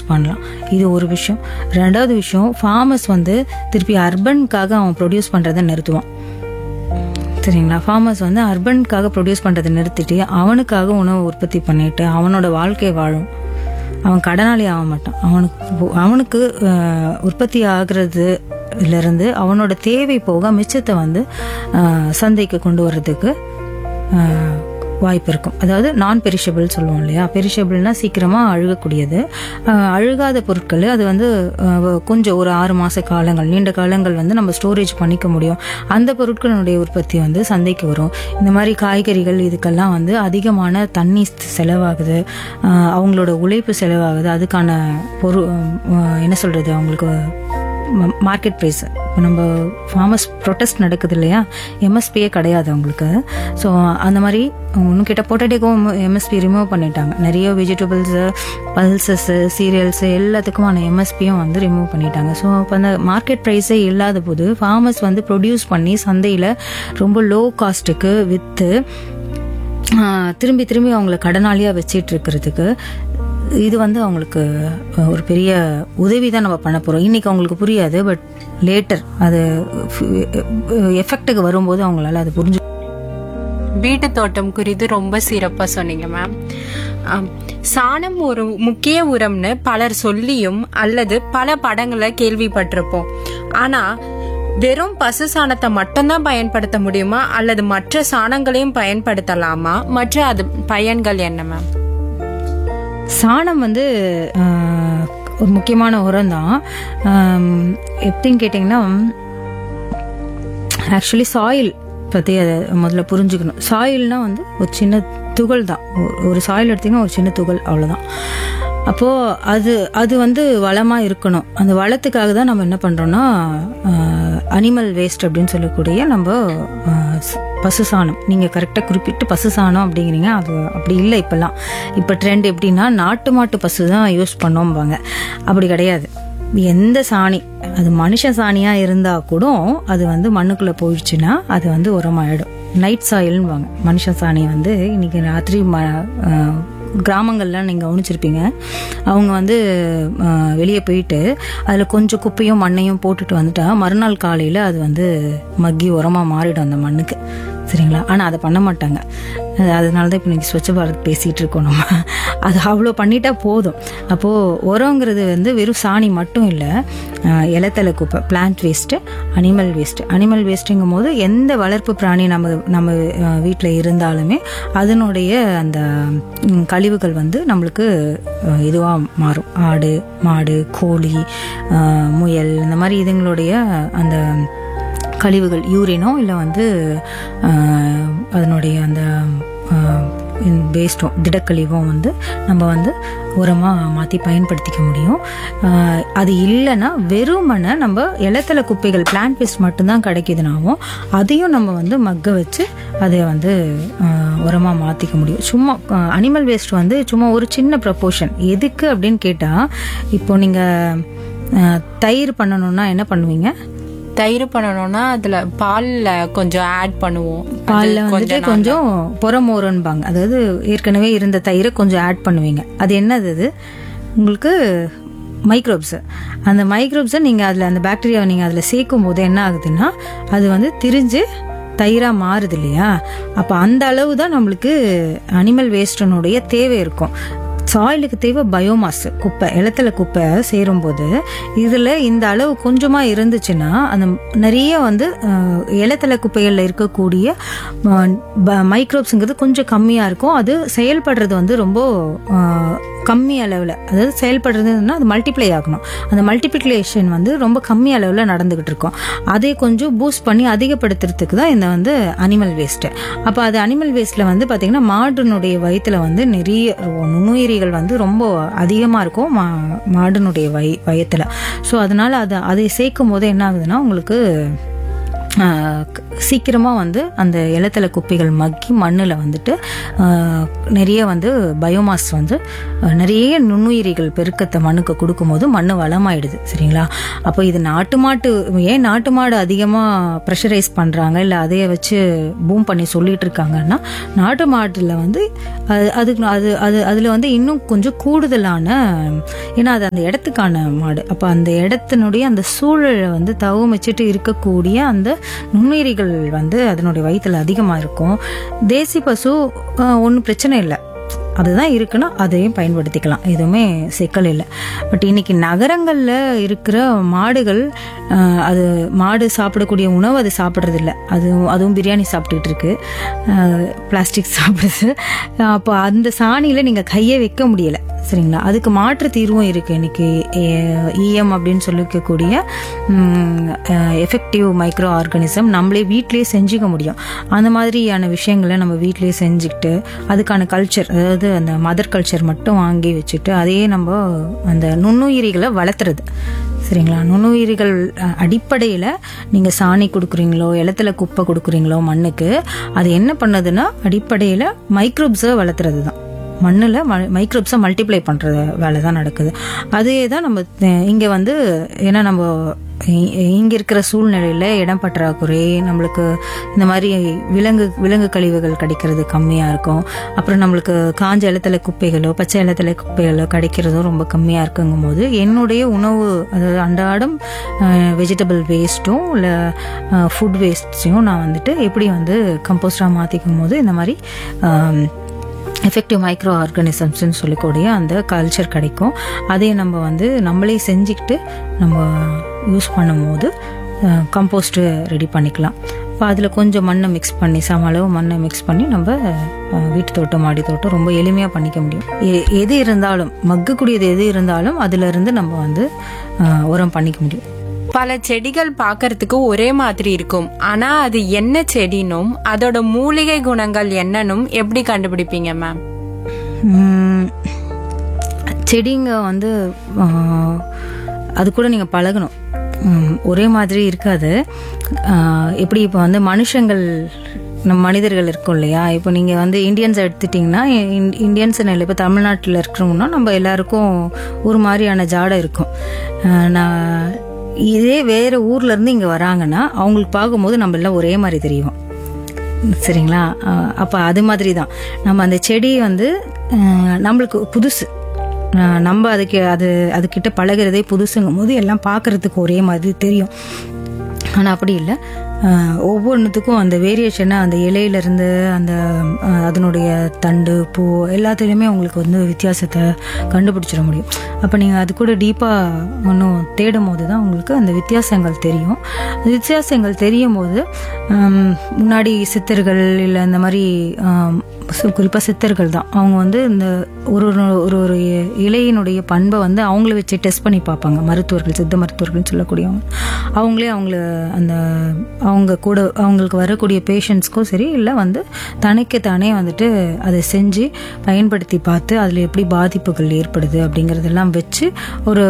பண்ணலாம் இது ஒரு விஷயம் ரெண்டாவது விஷயம் ஃபார்மர்ஸ் வந்து திருப்பி அர்பனுக்காக அவன் ப்ரொடியூஸ் பண்ணுறதை நிறுத்துவான் சரிங்களா ஃபார்மர்ஸ் வந்து அர்பனுக்காக ப்ரொடியூஸ் பண்ணுறதை நிறுத்திட்டு அவனுக்காக உணவு உற்பத்தி பண்ணிட்டு அவனோட வாழ்க்கையை வாழும் அவன் கடனாளி ஆக மாட்டான் அவனுக்கு அவனுக்கு அஹ், உற்பத்தி ஆகுறதுலேருந்து அவனோட தேவை போக மிச்சத்தை வந்து அஹ், சந்தைக்கு கொண்டு வர்றதுக்கு அஹ், வாய்ப்பு இருக்கும் அதாவது நான் பெரிஷபிள் சொல்லுவோம் இல்லையா பெரிஷபிள்னா சீக்கிரமாக அழுகக்கூடியது அஹ், அழுகாத பொருட்கள் அது வந்து அஹ், கொஞ்சம் ஒரு ஆறு மாத காலங்கள் நீண்ட காலங்கள் வந்து நம்ம ஸ்டோரேஜ் பண்ணிக்க முடியும் அந்த பொருட்களுடைய உற்பத்தி வந்து சந்தைக்கு வரும் இந்த மாதிரி காய்கறிகள் இதுக்கெல்லாம் வந்து அதிகமான தண்ணி செலவாகுது அஹ், அவங்களோட உழைப்பு செலவாகுது அதுக்கான பொரு அஹ், என்ன சொல்கிறது அவங்களுக்கு மார்க்கெட் ப்ரைஸ் இப்போ நம்ம ஃபார்மர்ஸ் ப்ரொட்டஸ்ட் நடக்குது இல்லையா எம்எஸ்பியே கிடையாது அவங்களுக்கு ஸோ அந்த மாதிரி இன்னும் கிட்ட பொட்டேட்டோக்கும் எம்எஸ்பி ரிமூவ் பண்ணிட்டாங்க நிறைய வெஜிடபிள்ஸு பல்சஸ்ஸு சீரியல்ஸு எல்லாத்துக்குமான எம்எஸ்பியும் வந்து ரிமூவ் பண்ணிட்டாங்க ஸோ அப்போ அந்த மார்க்கெட் ப்ரைஸே இல்லாத போது ஃபார்மர்ஸ் வந்து ப்ரொடியூஸ் பண்ணி சந்தையில் ரொம்ப லோ காஸ்ட்டுக்கு விற்று ஆஹ் திரும்பி திரும்பி அவங்கள கடனாளியாக வச்சிட்டு இருக்கிறதுக்கு இது வந்து அவங்களுக்கு அஹ், ஒரு பெரிய உதவி தான் நம்ம பண்ண போகிறோம் இன்னைக்கு அவங்களுக்கு புரியாது பட் லேட்டர் அது எஃபெக்ட்டுக்கு வரும்போது அவங்களால அது புரிஞ்சு வீட்டு தோட்டம் குறித்து ரொம்ப சிறப்பா சொன்னீங்க மேம் ஆம், சாணம் ஒரு முக்கிய உரம்னு பலர் சொல்லியும் அல்லது பல படங்களை கேள்விப்பட்டிருப்போம் ஆனா வெறும் பசு சாணத்தை மட்டும்தான் பயன்படுத்த முடியுமா அல்லது மற்ற சாணங்களையும் பயன்படுத்தலாமா மற்ற அது பயன்கள் என்ன மேம் சாணம் வந்து ஆஹ், ஒரு முக்கியமான உரம் தான் எப்படின்னு கேட்டிங்கன்னா ஆக்சுவலி சாயில் பற்றி அதை முதல்ல புரிஞ்சுக்கணும் சாயில்னா வந்து ஒரு சின்ன துகள் தான் ஒ- ஒரு சாயில் எடுத்திங்கன்னா ஒரு சின்ன துகள் அவ்வளோதான் அப்போது அது அது வந்து வளமாக இருக்கணும் அந்த வளத்துக்காக தான் நம்ம என்ன பண்ணுறோன்னா அனிமல் வேஸ்ட் அப்படின்னு சொல்லக்கூடிய நம்ம ஆஹ், ஸ்- பசு சாணம் நீங்கள் கரெக்டாக குறிப்பிட்டு பசு சாணம் அப்படிங்கிறீங்க அது அப்படி இல்லை இப்போல்லாம் இப்போ ட்ரெண்ட் எப்படின்னா நாட்டு மாட்டு பசு தான் யூஸ் பண்ணோம்பாங்க அப்படி கிடையாது எந்த சாணி அது மனுஷ சாணியா இருந்தா கூட அது வந்து மண்ணுக்குள்ள போயிடுச்சுன்னா அது வந்து உரமாயிடும் நைட் சாயில்னுவாங்க மனுஷ சாணி வந்து இன்னைக்கு ராத்திரி ம அஹ், கிராமங்கள்லாம் நீங்கள் கவனிச்சிருப்பீங்க அவங்க வந்து வெளியே போயிட்டு அதில் கொஞ்சம் குப்பையும் மண்ணையும் போட்டுட்டு வந்துட்டா மறுநாள் காலையில் அது வந்து மக்கி உரமாக மாறிடும் அந்த மண்ணுக்கு சரிங்களா ஆனால் அதை பண்ண மாட்டாங்க அது- அதனால தான் இப்போ இன்னைக்கு ஸ்வச்ச பாரத் பேசிகிட்டு இருக்கோம் நம்ம அது அவ்வளோ பண்ணிட்டா போதும் அப்போது உரங்கிறது வந்து வெறும் சாணி மட்டும் இல்லை இலத்தலை குப்பை plant waste animal waste animal வேஸ்ட்டுங்கும் போது எந்த வளர்ப்பு பிராணி நம்ம நம்ம வீட்டில் இருந்தாலுமே அதனுடைய அந்த ம், கழிவுகள் வந்து நம்மளுக்கு இதுவாக மாறும் ஆடு மாடு கோழி அஹ், முயல் இந்த மாதிரி இதுங்களுடைய அந்த கழிவுகள் யூரினோ இல்லை வந்து ஆஹ், அதனுடைய அந்த வேஸ்ட்டும் திடக்கழிவும் வந்து நம்ம வந்து உரமாக மாற்றி பயன்படுத்திக்க முடியும் ஆஹ், அது இல்லைன்னா வெறுமனை நம்ம இலத்தலை குப்பைகள் பிளான்ட் வேஸ்ட் மட்டும்தான் கிடைக்குதுனாவும் அதையும் நம்ம வந்து மக்க வச்சு அதை வந்து உரமாக மாற்றிக்க முடியும் சும்மா அனிமல் வேஸ்ட் வந்து சும்மா ஒரு சின்ன ப்ரப்போர்ஷன் எதுக்கு அப்படின்னு கேட்டால் இப்போ நீங்கள் தயிர் பண்ணணும்னா என்ன பண்ணுவீங்க தயிர் பண்ணணும்னா அதுல பால்ல கொஞ்சம் ஆட் பண்ணுவோம் அது பால்ல வந்துட்டு கொஞ்சம் புறமோருன்பாங்க அதாவது ஏற்கனவே இருந்த தயிரை கொஞ்சம் ஆட் பண்ணுவீங்க அது என்னது அது உங்களுக்கு மைக்ரோப்ஸ் அந்த மைக்ரோப்ஸை நீங்கள் அதில் அந்த பாக்டீரியாவை நீங்கள் அதில் சேர்க்கும் போது என்ன ஆகுதுன்னா அது வந்து திரிஞ்சு தயிராக மாறுது இல்லையா அப்போ அந்த அளவு தான் நம்மளுக்கு அனிமல் வேஸ்டனுடைய தேவை இருக்கும் சாயிலுக்கு தேவை பயோமாஸ் குப்பை இலத்தல குப்பை சேரும்போது இதில் இந்த அளவு கொஞ்சமாக இருந்துச்சுன்னா அந்த நிறைய வந்து அஹ், இலத்தல குப்பைகளில் இருக்கக்கூடிய மைக்ரோப்ஸுங்கிறது கொஞ்சம் கம்மியாக இருக்கும் அது செயல்படுறது வந்து ரொம்ப அஹ், கம்மி அளவில் அதாவது செயல்படுறதுன்னா அது மல்டிப்ளை ஆகணும் அந்த மல்டிப்ளிகேஷன் வந்து ரொம்ப கம்மி அளவில் நடந்துகிட்டு இருக்கும் அதை கொஞ்சம் பூஸ்ட் பண்ணி அதிகப்படுத்துறதுக்கு தான் இந்த வந்து அனிமல் வேஸ்ட்டு அப்போ அது அனிமல் வேஸ்ட்டில் வந்து பார்த்திங்கன்னா மாடுனுடைய வயிற்றுல வந்து நிறைய நுண்ணுயிரிகள் வந்து ரொம்ப அதிகமாக இருக்கும் மா மாடுனுடைய வய வயத்தில் ஸோ அதனால் அதை அதை சேர்க்கும் போது என்ன ஆகுதுன்னா உங்களுக்கு சீக்கிரமாக வந்து அந்த இலத்தலை குப்பைகள் மக்கி மண்ணில் வந்துட்டு ஆஹ், நிறைய வந்து பயோமாஸ் வந்து ஆஹ், நிறைய நுண்ணுயிரிகள் பெருக்கத்தை மண்ணுக்கு கொடுக்கும்போது மண் வளமாயிடுது சரிங்களா அப்போ இது நாட்டு மாட்டு ஏன் நாட்டு மாடு அதிகமாக ப்ரெஷரைஸ் பண்ணுறாங்க இல்லை அதைய வச்சு பூம் பண்ணி சொல்லிட்டு இருக்காங்கன்னா நாட்டு மாட்டில் வந்து அது அதுக்கு அது அது அதில் வந்து இன்னும் கொஞ்சம் கூடுதலான ஏன்னா அது அந்த இடத்துக்கான மாடு அப்போ அந்த இடத்தினுடைய அந்த சூழலை வந்து தவமிச்சிட்டு இருக்கக்கூடிய அந்த நுண்ணுயிரிகள் வந்து அதனுடைய வயிற்றுல அதிகமாக இருக்கும் தேசி பசு ஒன்றும் பிரச்சனை இல்லை அதுதான் இருக்குன்னா அதையும் பயன்படுத்திக்கலாம் எதுவுமே சிக்கல் இல்லை பட் இன்னைக்கு நகரங்களில் இருக்கிற மாடுகள் ஆஹ், அது மாடு சாப்பிடக்கூடிய உணவு அது சாப்பிட்றது இல்ல அதுவும் அதுவும் பிரியாணி சாப்பிட்டுட்டு இருக்கு பிளாஸ்டிக் சாப்பிடுது அப்போ அந்த சாணியில் நீங்கள் கையை வைக்க முடியல சரிங்களா அதுக்கு மாற்று தீர்வும் இருக்குது இன்னைக்கு இஎம் அப்படின்னு சொல்லிக்கக்கூடிய எஃபெக்டிவ் மைக்ரோ ஆர்கானிசம் நம்மளே வீட்டிலேயே செஞ்சுக்க முடியும் அந்த மாதிரியான விஷயங்களை நம்ம வீட்டிலேயே செஞ்சுக்கிட்டு அதுக்கான கல்ச்சர் அதாவது அந்த மதர் கல்ச்சர் மட்டும் வாங்கி வச்சுட்டு அதையே நம்ம அந்த நுண்ணுயிரிகளை வளர்த்துறது சரிங்களா நுண்ணுயிரிகள் அடிப்படையில் நீங்கள் சாணி கொடுக்குறீங்களோ இலத்துல குப்பை கொடுக்குறீங்களோ மண்ணுக்கு அது என்ன பண்ணுதுன்னா அடிப்படையில் மைக்ரோப்ஸை வளர்த்துறது தான் மண்ணில் மைக்ரோப்ஸை மல்டிப்ளை பண்ணுற வேலை தான் நடக்குது அதே தான் நம்ம இங்கே வந்து ஏன்னா நம்ம இங்கே இருக்கிற சூழ்நிலையில் இடம் பற்றாக்குறை நம்மளுக்கு இந்த மாதிரி விலங்கு விலங்கு கழிவுகள் கிடைக்கிறது கம்மியாக இருக்கும் அப்புறம் நம்மளுக்கு காஞ்ச இலத்தலை குப்பைகளோ பச்சை இலத்தலை குப்பைகளோ கிடைக்கிறதும் ரொம்ப கம்மியாக இருக்குங்கும் போது என்னுடைய உணவு அதாவது அன்றாடம் வெஜிடபிள் வேஸ்ட்டும் இல்லை ஃபுட் வேஸ்ட்டையும் நான் வந்துட்டு எப்படி வந்து கம்போஸ்டாக மாற்றிக்கும் போது இந்த மாதிரி ஆம், எஃபெக்டிவ் மைக்ரோ ஆர்கானிசம்ஸ்னு சொல்லக்கூடிய அந்த கல்ச்சர் கிடைக்கும் அதே நம்ம வந்து நம்மளே செஞ்சுக்கிட்டு நம்ம யூஸ் பண்ணும்போது கம்போஸ்ட்டு ரெடி பண்ணிக்கலாம் இப்போ அதில் கொஞ்சம் மண்ணை மிக்ஸ் பண்ணி சம அளவு மண்ணை மிக்ஸ் பண்ணி நம்ம அஹ், வீட்டு தோட்டம் மாடி தோட்டம் ரொம்ப எளிமையாக பண்ணிக்க முடியும் எ- எது இருந்தாலும் மக்கக்கூடியது எது இருந்தாலும் அதிலிருந்து நம்ம வந்து அஹ், உரம் பண்ணிக்க முடியும் பல செடிகள் பார்க்கறதுக்கு ஒரே மாதிரி இருக்கும் ஆனா அது என்ன செடினும் அதோட மூலிகை குணங்கள் என்னன்னும் எப்படி கண்டுபிடிப்பீங்க மேம் உம், செடிங்க வந்து ஆஹ், அது கூட நீங்கள் பழகணும் உம், ஒரே மாதிரி இருக்காது ஆஹ், எப்படி இப்போ வந்து மனுஷங்கள் நம்ம மனிதர்கள் இருக்கோம் இல்லையா இப்போ நீங்கள் வந்து இந்தியன்ஸ் எடுத்துட்டிங்கன்னா இந்- இந்தியன்ஸ் இல்லை இப்போ தமிழ்நாட்டில் இருக்கிறோம்னா நம்ம எல்லாருக்கும் ஒரு மாதிரியான ஜாடை இருக்கும் ஆஹ், நான் இதே வேறு ஊர்ல இருந்து இங்கே வராங்கன்னா அவங்களுக்கு பார்க்கும்போது நம்ம எல்லாம் ஒரே மாதிரி தெரியும் சரிங்களா அஹ் அப்ப அது மாதிரி தான் நம்ம அந்த செடி வந்து அஹ், நம்மளுக்கு புதுசு அஹ், நம்ம அதுக்கு அது அதுக்கிட்ட பழகுறதே புதுசுங்கும் போது எல்லாம் பார்க்கறதுக்கு ஒரே மாதிரி தெரியும் ஆனால் அப்படி இல்லை ஒவ்வொன்றுத்துக்கும் அந்த வேரியேஷனை அந்த இலையிலேருந்து அந்த அஹ், அதனுடைய தண்டு பூ எல்லாத்துலேயுமே உங்களுக்கு வந்து வித்தியாசத்தை கண்டுபிடிச்சிட முடியும் அப்போ நீங்கள் அது கூட டீப்பாக இன்னும் தேடும் போது தான் உங்களுக்கு அந்த வித்தியாசங்கள் தெரியும் அந்த வித்தியாசங்கள் தெரியும் போது ஹம், முன்னாடி சித்தர்கள் இல்லை இந்த மாதிரி குறிப்பாக சித்தர்கள் தான் அவங்க வந்து இந்த ஒரு ஒரு ஒரு ஒரு இலையினுடைய பண்பை வந்து அவங்கள வச்சு டெஸ்ட் பண்ணி பார்ப்பாங்க மருத்துவர்கள் சித்த மருத்துவர்கள்னு சொல்லக்கூடியவங்க அவங்களே அவங்கள அந்த அவங்க கூட அவங்களுக்கு வரக்கூடிய பேஷண்ட்ஸ்க்கும் சரி இல்லை வந்து தனக்கு தானே வந்துட்டு அதை செஞ்சு பயன்படுத்தி பார்த்து அதில் எப்படி பாதிப்புகள் ஏற்படுது அப்படிங்கிறதெல்லாம் வச்சு ஒரு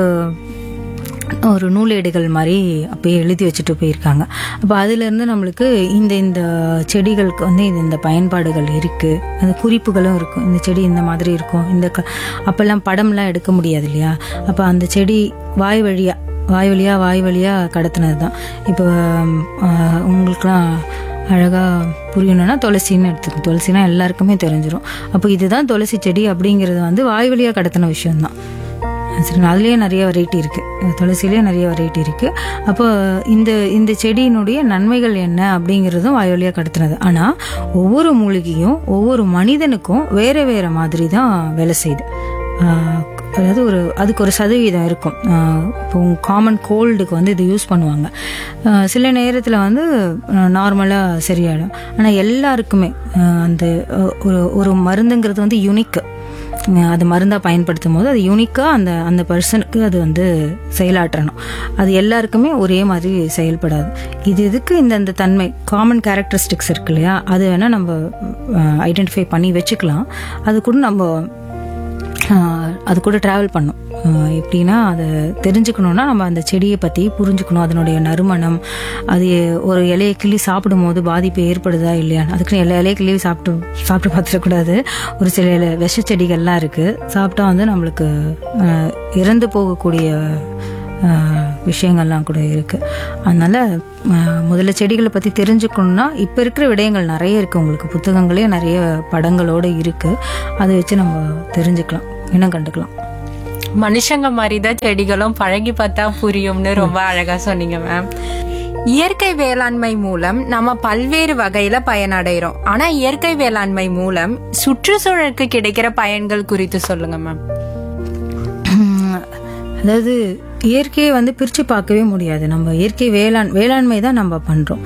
ஒரு நூலேடுகள் மாதிரி அப்பயே எழுதி வச்சுட்டு போயிருக்காங்க அப்போ அதுலேருந்து நம்மளுக்கு இந்த இந்த செடிகளுக்கு வந்து இந்த இந்த பயன்பாடுகள் இருக்குது அந்த குறிப்புகளும் இருக்கும் இந்த செடி இந்த மாதிரி இருக்கும் இந்த க அப்போல்லாம் படம்லாம் எடுக்க முடியாது இல்லையா அப்போ அந்த செடி வாய் வழியாக வாய் வழியாக வாய் வழியாக கடத்தினது தான் இப்போ ஆஹ், உங்களுக்குலாம் அழகாக புரியணும்னா துளசின்னு எடுத்துக்கணும் துளசினா எல்லாருக்குமே தெரிஞ்சிடும் அப்போ இதுதான் துளசி செடி அப்படிங்கிறது வந்து வாய் வழியாக கடத்தின விஷயம்தான் சரி அதுலேயே நிறைய வெரைட்டி இருக்குது துளசிலேயே நிறைய வெரைட்டி இருக்குது அப்போ இந்த இந்த செடியினுடைய நன்மைகள் என்ன அப்படிங்கிறதும் வாயொலியாக கடத்துனது ஆனால் ஒவ்வொரு மூலிகையும் ஒவ்வொரு மனிதனுக்கும் வேறு வேறு மாதிரி தான் வேலை செய்யுது ஆஹ் அதாவது ஒரு அதுக்கு ஒரு சதவீதம் இருக்கும் ஆஹ் இப்போ காமன் கோல்டுக்கு வந்து இது யூஸ் பண்ணுவாங்க ஆஹ் சில நேரத்தில் வந்து நார்மலாக சரியாயிடும் ஆனால் எல்லாருக்குமே ஆஹ் அந்த ஆஹ் ஒரு ஒரு மருந்துங்கிறது வந்து யூனிக்கு அது மருந்தாக பயன்படுத்தும் போது அது யூனிக்காக அந்த அந்த பர்சனுக்கு அது வந்து செயலாற்றணும் அது எல்லாருக்குமே ஒரே மாதிரி செயல்படாது இது இதுக்கு இந்த இந்த தன்மை காமன் கேரக்டரிஸ்டிக்ஸ் இருக்கு இல்லையா அது வேணால் நம்ம ஐடென்டிஃபை பண்ணி வச்சுக்கலாம் அது கூட நம்ம ஆஹ், அது கூட ட்ராவல் பண்ணும் ஆஹ் எப்படின்னா அதை தெரிஞ்சுக்கணுன்னா நம்ம அந்த செடியை பற்றி புரிஞ்சுக்கணும் அதனுடைய நறுமணம் அது ஒரு இலையை கிள்ளி சாப்பிடும் போது பாதிப்பு ஏற்படுதா இல்லையான்னு அதுக்குன்னு எல்லா இலையை கிள்ளி சாப்பிட்டு சாப்பிட்டு பார்த்துடக்கூடாது ஒரு சில இலை விஷ செடிகள்லாம் இருக்குது சாப்பிட்டா வந்து நம்மளுக்கு ஆஹ் இறந்து போகக்கூடிய ஆஹ் விஷயங்கள்லாம் கூட இருக்குது அதனால் முதல்ல செடிகளை பற்றி தெரிஞ்சுக்கணுன்னா இப்போ இருக்கிற விடயங்கள் நிறைய இருக்குது உங்களுக்கு புத்தகங்களே நிறைய படங்களோடு இருக்குது அதை வச்சு நம்ம தெரிஞ்சுக்கலாம் இனம் கண்டுக்கலாம் மனுஷங்க மாதிரி தான் செடிகளும் பழகி பார்த்தா புரியும்னு ரொம்ப அழகா சொன்னீங்க மேம் இயற்கை வேளாண்மை மூலம் நம்ம பல்வேறு வகையில பயனடைகிறோம் ஆனா இயற்கை வேளாண்மை மூலம் சுற்றுச்சூழலுக்கு கிடைக்கிற பயன்கள் குறித்து சொல்லுங்க மேம் அதாவது இயற்கையை வந்து பிரித்து பார்க்கவே முடியாது நம்ம இயற்கை வேளாண் வேளாண்மை தான் நம்ம பண்ணுறோம்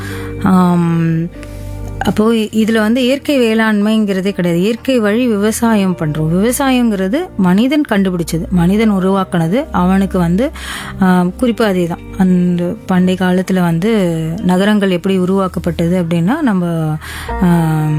அப்போ இதுல வந்து இயற்கை வேளாண்மைங்கிறதே கிடையாது இயற்கை வழி விவசாயம் பண்றோம் விவசாயங்கிறது மனிதன் கண்டுபிடிச்சது மனிதன் உருவாக்குனது அவனுக்கு வந்து ஆம், குறிப்பா அதே தான் அந்த பண்டைய காலத்துல வந்து நகரங்கள் எப்படி உருவாக்கப்பட்டது அப்படின்னா நம்ம ஆம்,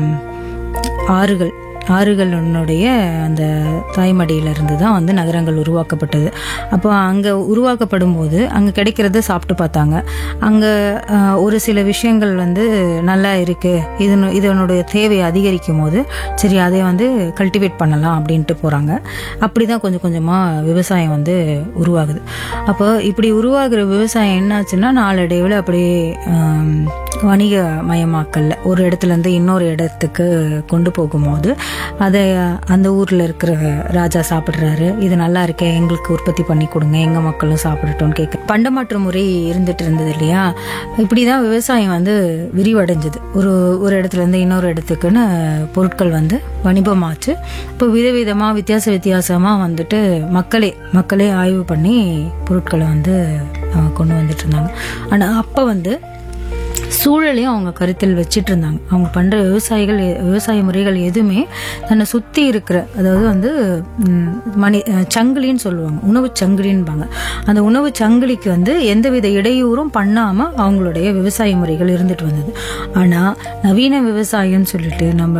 ஆறுகள் ஆறுகளுடைய அந்த தாய்மடியில இருந்து தான் வந்து நகரங்கள் உருவாக்கப்பட்டது அப்போ அங்கே உருவாக்கப்படும் போது அங்கே கிடைக்கிறத சாப்பிட்டு பார்த்தாங்க அங்கே ஒரு சில விஷயங்கள் வந்து நல்லா இருக்கு இது இதனுடைய தேவை அதிகரிக்கும் போது சரி அதை வந்து கல்டிவேட் பண்ணலாம் அப்படின்ட்டு போகிறாங்க அப்படி தான் கொஞ்சம் கொஞ்சமாக விவசாயம் வந்து உருவாகுது அப்போ இப்படி உருவாகிற விவசாயம் என்னாச்சுன்னா நாளடைவில் அப்படியே ஆம், வணிக மயமாக்கல்ல ஒரு இடத்துல இருந்து இன்னொரு இடத்துக்கு கொண்டு போகும்போது அதை அந்த ஊர்ல இருக்கிற ராஜா சாப்பிடுறாரு இது நல்லா இருக்கே எங்களுக்கு உற்பத்தி பண்ணி கொடுங்க எங்க மக்களும் சாப்பிடட்டும்னு கேட்க பண்டமாற்று முறை இருந்துட்டு இருந்தது இல்லையா இப்படிதான் விவசாயம் வந்து விரிவடைஞ்சது ஒரு ஒரு இடத்துல இருந்து இன்னொரு இடத்துக்குன்னு பொருட்கள் வந்து வணிபமாச்சு இப்போ விதவிதமா வித்தியாச வித்தியாசமா வந்துட்டு மக்களே மக்களே ஆய்வு பண்ணி பொருட்களை வந்து அஹ், கொண்டு வந்துட்டு இருந்தாங்க ஆனா அப்ப வந்து சூழலையும் அவங்க கருத்தில் வச்சிட்டு இருந்தாங்க அவங்க பண்ற விவசாயிகள் விவசாய முறைகள் எதுவுமே தன்னை சுத்தி இருக்கிற அதாவது வந்து ம், மணி அஹ், சங்கிலின்னு சொல்லுவாங்க உணவு சங்கிலின்பாங்க அந்த உணவு சங்கிலிக்கு வந்து எந்தவித இடையூறும் பண்ணாம அவங்களுடைய விவசாய முறைகள் இருந்துட்டு வந்தது ஆனா நவீன விவசாயம்னு சொல்லிட்டு நம்ம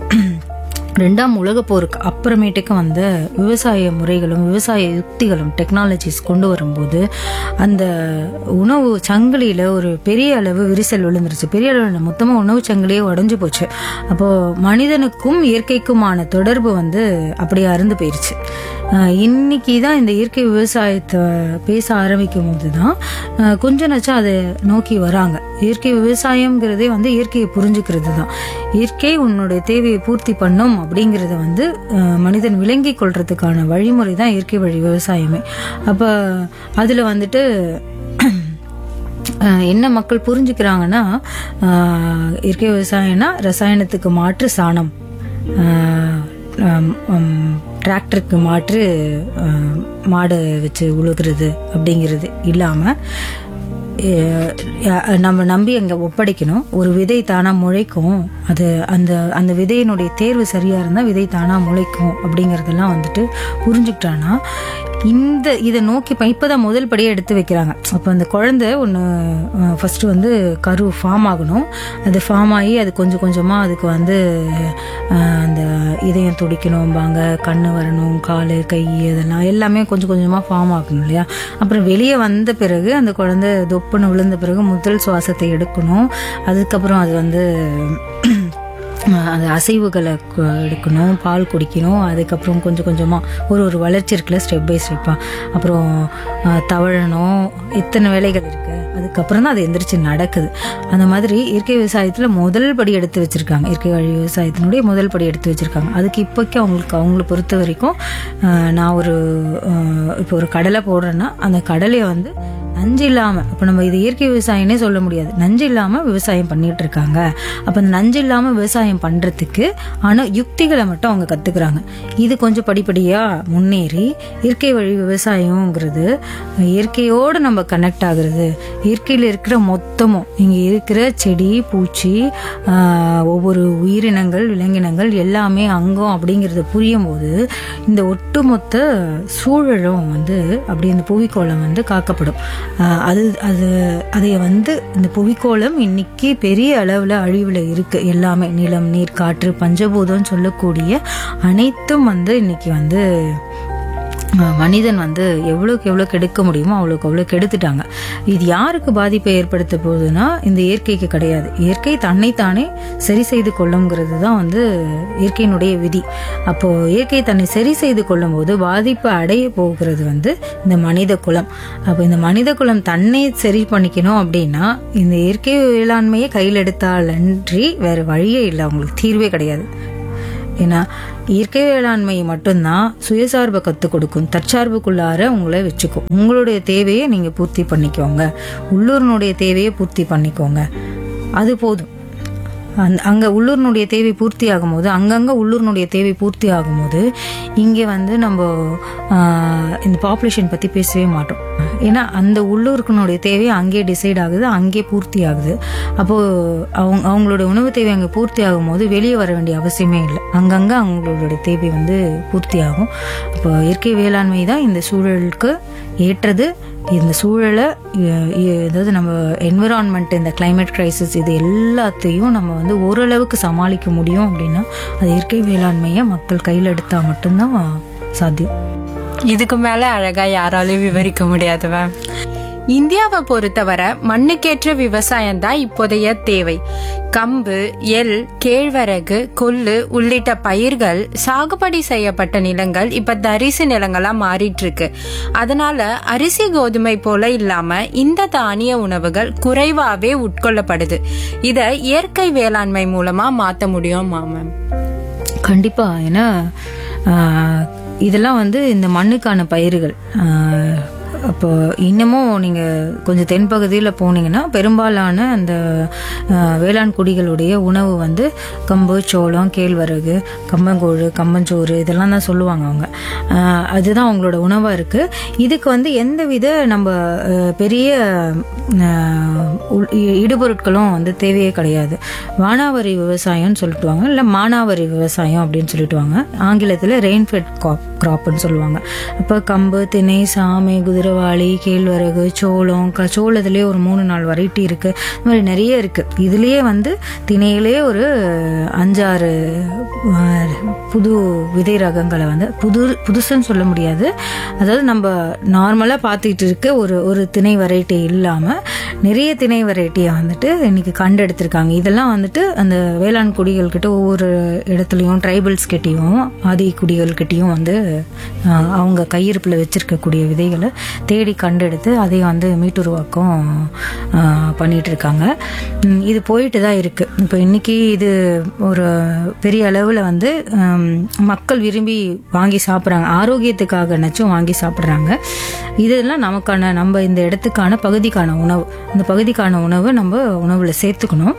ரெண்டாம் உலக போருக்கு அப்புறமேட்டுக்கு வந்த விவசாய முறைகளும் விவசாய யுக்திகளும் டெக்னாலஜிஸ் கொண்டு வரும்போது அந்த உணவு சங்கிலியில ஒரு பெரிய அளவு விரிசல் விழுந்துருச்சு பெரிய அளவில் மொத்தமாக உணவு சங்கிலியே உடஞ்சு போச்சு அப்போ மனிதனுக்கும் இயற்கைக்குமான தொடர்பு வந்து அப்படியே அறுந்து போயிருச்சு ஆஹ் இன்னைக்கு தான் இந்த இயற்கை விவசாயத்தை பேச ஆரம்பிக்கும் போது தான் ஆஹ் கொஞ்ச நச்சம் அதை நோக்கி வராங்க இயற்கை விவசாயம்ங்கிறதே வந்து இயற்கையை புரிஞ்சுக்கிறது தான் இயற்கை உன்னுடைய தேவையை பூர்த்தி பண்ணும் அப்படிங்கிறத வந்து ஆஹ் மனிதன் விளங்கி கொள்றதுக்கான வழிமுறை தான் இயற்கை வழி விவசாயமே அப்போ அதில் வந்துட்டு ஆஹ் என்ன மக்கள் புரிஞ்சுக்கிறாங்கன்னா ஆஹ் இயற்கை விவசாயம்னா ரசாயனத்துக்கு மாற்று சாணம் ஆஹ் ஆம், ஆம், டிராக்டருக்கு மாற்று ஆஹ், மாடை வச்சு உழுகிறது அப்படிங்கிறது இல்லாமல் நம்ம நம்பி அங்கே ஒப்படைக்கணும் ஒரு விதை தானா முளைக்கும் அது அந்த அந்த விதையினுடைய தேர்வு சரியா இருந்தால் விதை தானா முளைக்கும் அப்படிங்கறதெல்லாம் வந்துட்டு புரிஞ்சுக்கிட்டான்னா இந்த இதை நோக்கி இப்போ இப்போதான் முதல் படியே எடுத்து வைக்கிறாங்க அப்போ அந்த குழந்தை ஒன்று ஃபர்ஸ்ட் வந்து கரு ஃபார்ம் ஆகணும் அது ஃபார்ம் ஆகி அது கொஞ்சம் கொஞ்சமாக அதுக்கு வந்து அஹ், அந்த இதயம் துடிக்கணும்பாங்க கண்ணு வரணும் கால் கை இதெல்லாம் எல்லாமே கொஞ்சம் கொஞ்சமாக ஃபார்ம் ஆகணும் இல்லையா அப்புறம் வெளியே வந்த பிறகு அந்த குழந்தை தொப்புன்னு விழுந்த பிறகு முதல் சுவாசத்தை எடுக்கணும் அதுக்கப்புறம் அது வந்து அஹ் அந்த அசைவுகளை கு- எடுக்கணும் பால் குடிக்கணும் அதுக்கப்புறம் கொஞ்சம் கொஞ்சமாக ஒரு ஒரு வளர்ச்சி இருக்குல்ல ஸ்டெப் பை ஸ்டெப்பாக அப்புறம் அஹ், தவழணும் இத்தனை வேலைகள் இருக்கு அதுக்கப்புறம் தான் அது எந்திரிச்சு நடக்குது அந்த மாதிரி இயற்கை விவசாயத்தில் முதல் படி எடுத்து வச்சிருக்காங்க இயற்கை வழி விவசாயத்தினுடைய முதல் படி எடுத்து வச்சிருக்காங்க அதுக்கு இப்போக்கி அவங்களுக்கு அவங்கள பொறுத்த வரைக்கும் அஹ், நான் ஒரு அஹ், இப்போ ஒரு கடலை போடுறேன்னா அந்த கடலையை வந்து நஞ்சு இல்லாம அப்ப நம்ம இது இயற்கை விவசாயம்னே சொல்ல முடியாது நஞ்சு இல்லாம விவசாயம் பண்ணிட்டு இருக்காங்க அப்ப அந்த நஞ்சு இல்லாம விவசாயம் பண்றதுக்கு ஆனா யுக்திகளை மட்டும் அவங்க கத்துக்கிறாங்க இது கொஞ்சம் படிப்படியா முன்னேறி இயற்கை வழி விவசாயம்ங்கிறது இயற்கையோடு நம்ம கனெக்ட் ஆகுறது இயற்கையில் இருக்கிற மொத்தமும் இங்க இருக்கிற செடி பூச்சி ஆஹ், ஒவ்வொரு உயிரினங்கள் விலங்கினங்கள் எல்லாமே அங்கம் அப்படிங்கறது புரியும் போது இந்த ஒட்டுமொத்த சூழலும் வந்து அப்படி இந்த புவிக்கோளம் வந்து காக்கப்படும் ஆஹ் அது அது அதை வந்து இந்த புவிக்கோளம் இன்னைக்கு பெரிய அளவில் அழிவில் இருக்கு எல்லாமே நிலம் நீர் காற்று பஞ்சபூதம் சொல்லக்கூடிய அனைத்தும் வந்து இன்னைக்கு வந்து அஹ் மனிதன் வந்து எவ்வளோக்கு எவ்வளோ கெடுக்க முடியுமோ அவ்வளோக்கு அவ்வளோ கெடுத்துட்டாங்க இது யாருக்கு பாதிப்பை ஏற்படுத்த போகுதுன்னா இந்த இயற்கைக்கு கிடையாது இயற்கை தன்னைத்தானே சரி செய்து கொள்ளுங்கிறது தான் வந்து இயற்கையினுடைய விதி அப்போ இயற்கை தன்னை சரி செய்து கொள்ளும் போது பாதிப்பு அடைய போகிறது வந்து இந்த மனித குலம் அப்போ இந்த மனித குலம் தன்னை சரி பண்ணிக்கணும் அப்படின்னா இந்த இயற்கை வேளாண்மையை கையில் எடுத்தாலன்றி வேற வழியே இல்லை அவங்களுக்கு தீர்வே கிடையாது ஏன்னா இயற்கை வேளாண்மை மட்டும்தான் சுயசார்பை கற்றுக் கொடுக்கும் தற்சார்புக்குள்ளார உங்களை வச்சுக்கும் உங்களுடைய தேவையை நீங்கள் பூர்த்தி பண்ணிக்கோங்க உள்ளூரினுடைய தேவையை பூர்த்தி பண்ணிக்கோங்க அது போதும் அந்த அங்கே உள்ளூரினுடைய தேவை பூர்த்தி ஆகும்போது அங்கங்கே உள்ளூரினுடைய தேவை பூர்த்தி ஆகும்போது இங்கே வந்து நம்ம ஆஹ், இந்த பாப்புலேஷன் பற்றி பேசவே மாட்டோம் ஏன்னா அந்த உள்ளூருக்குனுடைய தேவை அங்கேயே டிசைட் ஆகுது அங்கேயே பூர்த்தி ஆகுது அப்போது அவங்க அவங்களோட உணவு தேவை அங்கே பூர்த்தி ஆகும்போது வெளியே வர வேண்டிய அவசியமே இல்லை அங்கங்கே அவங்களோட தேவை வந்து பூர்த்தி ஆகும் அப்போ இயற்கை வேளாண்மை தான் இந்த சூழலுக்கு ஏற்றது இந்த சூழலை இ- இ- அதாவது நம்ம என்விரான்மெண்ட் இந்த climate crisis இது எல்லாத்தையும் நம்ம வந்து ஓரளவுக்கு சமாளிக்க முடியும் அப்படின்னா அது இயற்கை வேளாண்மையை மக்கள் கையில் எடுத்தால் மட்டும்தான் சாத்தியம் இதுக்கு மேல அழகா யாராலையும் விவரிக்க முடியாது மேம் இந்தியாவை பொறுத்தவரை மண்ணுக்கேற்ற விவசாயம் தான் இப்போதைய தேவை கம்பு எள் கேழ்வரகு கொள்ளு உள்ளிட்ட பயிர்கள் சாகுபடி செய்யப்பட்ட நிலங்கள் இப்ப தரிசு நிலங்களா மாறிட்டு இருக்கு அதனால அரிசி கோதுமை போல இல்லாம இந்த தானிய உணவுகள் குறைவாவே உட்கொள்ளப்படுது இத இயற்கை வேளாண்மை மூலமா மாத்த முடியுமா மேம் கண்டிப்பா ஏன்னா ஆஹ், இதெல்லாம் வந்து இந்த மண்ணுக்கான பயிர்கள் ஆஹ், அப்போ இன்னமும் நீங்க கொஞ்சம் தென்பகுதியில் போனீங்கன்னா பெரும்பாலான அந்த ஆஹ், வேளாண் குடிகளுடைய உணவு வந்து கம்பு சோளம் கேழ்வரகு கம்பங்கூழ் கம்பஞ்சோறு இதெல்லாம் தான் சொல்லுவாங்க அவங்க ஆஹ், அதுதான் அவங்களோட உணவா இருக்கு இதுக்கு வந்து எந்தவித நம்ம ஆஹ், பெரிய ஆஹ், உள்- இ- இடுபொருட்களும் வந்து தேவையே கிடையாது வானாவரி விவசாயம்னு சொல்லிட்டுவாங்க இல்லை மானாவரி விவசாயம் அப்படின்னு சொல்லிட்டுவாங்க ஆங்கிலத்தில் ரெயின்ஃபெட் காப் கிராப்னு சொல்லுவாங்க அப்போ கம்பு திணை சாமை குதிரவாளி கேழ்வரகு சோளம் க சோளத்துலேயே ஒரு மூணு நாலு வெரைட்டி இருக்குது இந்த மாதிரி நிறைய இருக்குது இதுலேயே வந்து திணையிலே ஒரு அஞ்சாறு ஆஹ், புது விதை ரகங்களை வந்து புது புதுசுன்னு சொல்ல முடியாது அதாவது நம்ம நார்மலாக பார்த்துக்கிட்டு இருக்க ஒரு ஒரு திணை வெரைட்டி இல்லாமல் நிறைய திணை வெரைட்டியை வந்துட்டு இன்னைக்கு கண்டெடுத்திருக்காங்க இதெல்லாம் வந்துட்டு அந்த வேளாண் குடிகள் கிட்ட ஒவ்வொரு இடத்துலையும் ட்ரைபல்ஸ் கிட்டேயும் ஆதி குடிகள் கிட்டேயும் வந்து ஆஹ், அவங்க கையிருப்பில் வச்சிருக்கக்கூடிய விதைகளை தேடி கண்டெடுத்து அதை வந்து மீட்டுருவாக்கம் ஆஹ், பண்ணிட்டு இருக்காங்க உம், இது போயிட்டு தான் இருக்கு இப்போ இன்னைக்கு இது ஒரு பெரிய அளவில் வந்து ஹம், மக்கள் விரும்பி வாங்கி சாப்பிட்றாங்க ஆரோக்கியத்துக்காக நச்சும் வாங்கி சாப்பிட்றாங்க இதெல்லாம் நமக்கான நம்ம இந்த இடத்துக்கான பகுதிக்கான உணவு அந்த பகுதிக்கான உணவை நம்ம உணவில் சேர்த்துக்கணும்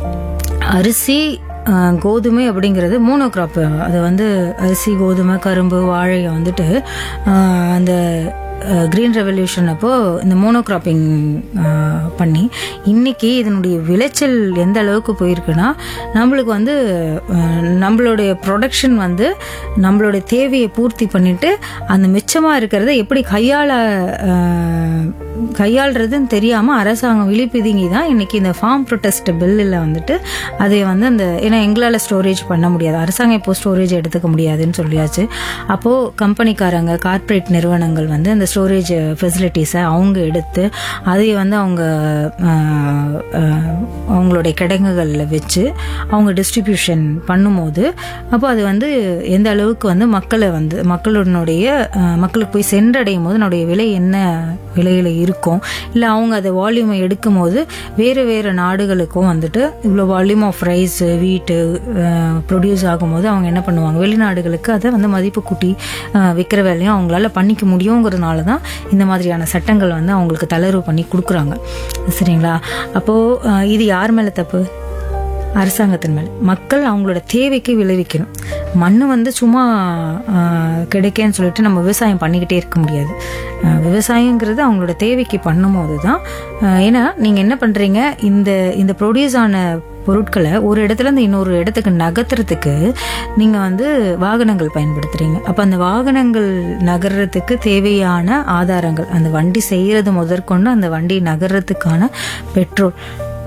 அரிசி அஹ், கோதுமை அப்படிங்கிறது மூணோ கிராப் அது வந்து அரிசி கோதுமை கரும்பு வாழையை வந்துட்டு அஹ், அந்த கிரீன் ரெவல்யூஷன் அப்போ இந்த மோனோகிராப்பிங் பண்ணி இன்னைக்கு இதனுடைய விளைச்சல் எந்த அளவுக்கு போயிருக்குன்னா நம்மளுக்கு வந்து அஹ், நம்மளுடைய ப்ரொடக்ஷன் வந்து நம்மளுடைய தேவையை பூர்த்தி பண்ணிட்டு அந்த மிச்சமாக இருக்கிறத எப்படி கையாள அஹ், கையாளுறதுன்னு தெரியாமல் அரசாங்கம் விழிப்புதுங்கி தான் இன்னைக்கு இந்த ஃபார்ம் ப்ரொட்டஸ்ட் பில்லில் வந்துட்டு அதை வந்து அந்த ஏன்னா எங்களால் ஸ்டோரேஜ் பண்ண முடியாது அரசாங்கம் இப்போ ஸ்டோரேஜ் எடுத்துக்க முடியாதுன்னு சொல்லியாச்சு அப்போது கம்பெனிக்காரங்க கார்ப்பரேட் நிறுவனங்கள் வந்து அந்த ஸ்டோரேஜ் ஃபெசிலிட்டிஸை அவங்க எடுத்து அதை வந்து அவங்க ஆஹ், ஆஹ், அவங்களுடைய கிடங்குகளில் வச்சு அவங்க டிஸ்ட்ரிபியூஷன் பண்ணும்போது அப்போ அது வந்து எந்த அளவுக்கு வந்து மக்களை வந்து மக்களுடைய ஆஹ், மக்களுக்கு போய் சென்றடையும் போது அதனுடைய விலை என்ன விலையில இருக்கும் இல்லை அவங்க அதை வால்யூமை எடுக்கும் போது வேறு வேறு நாடுகளுக்கும் வந்துட்டு இவ்வளோ வால்யூம் ஆஃப் ரைஸ் வீட்டு ப்ரொடியூஸ் ஆகும்போது அவங்க என்ன பண்ணுவாங்க வெளிநாடுகளுக்கு அதை வந்து மதிப்பு கூட்டி ஆஹ், விற்கிற வேலையும் அவங்களால பண்ணிக்க முடியுங்கிறதுனால தான் இந்த மாதிரியான சட்டங்கள் வந்து அவங்களுக்கு தளர்வு பண்ணி கொடுக்குறாங்க சரிங்களா அப்போது இது யார் மேலே தப்பு அரசாங்கத்தின் மேலே மக்கள் அவங்களோட தேவைக்கு விளைவிக்கணும் மண் வந்து சும்மா ஆஹ், கிடைக்கேன்னு சொல்லிட்டு நம்ம விவசாயம் பண்ணிக்கிட்டே இருக்க முடியாது ஆஹ், விவசாயங்கிறது அவங்களோட தேவைக்கு பண்ணும்போது தான் ஆஹ், ஏன்னா நீங்கள் என்ன பண்ணுறீங்க இந்த இந்த ப்ரொடியூஸ் ஆன பொருட்களை ஒரு இடத்துல இருந்து இன்னொரு இடத்துக்கு நகர்த்துறதுக்கு நீங்கள் வந்து வாகனங்கள் பயன்படுத்துகிறீங்க அப்போ அந்த வாகனங்கள் நகர்றதுக்கு தேவையான ஆதாரங்கள் அந்த வண்டி செய்கிறது முதற்கொண்டு அந்த வண்டி நகர்றதுக்கான பெட்ரோல்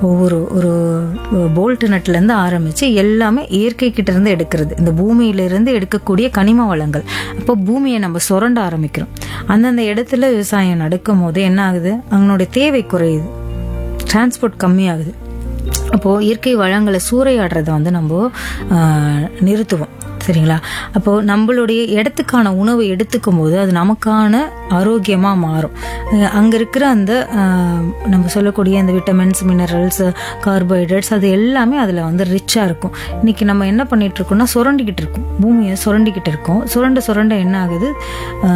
ஒவ்வொரு ஒரு போல்ட் நட்லேருந்து ஆரம்பித்து எல்லாமே இயற்கை கிட்ட இருந்து எடுக்கிறது இந்த பூமியிலிருந்து எடுக்கக்கூடிய கனிம வளங்கள் அப்போ பூமியை நம்ம சுரண்ட ஆரம்பிக்கிறோம் அந்தந்த இடத்துல விவசாயம் நடக்கும் போது என்ன ஆகுது அவங்களுடைய தேவை குறையுது டிரான்ஸ்போர்ட் கம்மியாகுது அப்போது இயற்கை வளங்களை சூறையாடுறதை வந்து நம்ம ஆஹ், நிறுத்துவோம் சரிங்களா அப்போது நம்மளுடைய இடத்துக்கான உணவை எடுத்துக்கும் போது அது நமக்கான ஆரோக்கியமாக மாறும் அங்கே இருக்கிற அந்த ஆஹ், நம்ம சொல்லக்கூடிய அந்த விட்டமின்ஸ் மினரல்ஸ் கார்போஹைட்ரேட்ஸ் அது எல்லாமே அதில் வந்து ரிச்சாக இருக்கும் இன்னைக்கு நம்ம என்ன பண்ணிட்டு இருக்கோம்னா சுரண்டிக்கிட்டு இருக்கோம் பூமியை சுரண்டிக்கிட்டு இருக்கோம் சுரண்ட சுரண்ட என்ன ஆகுது ஆஹ்,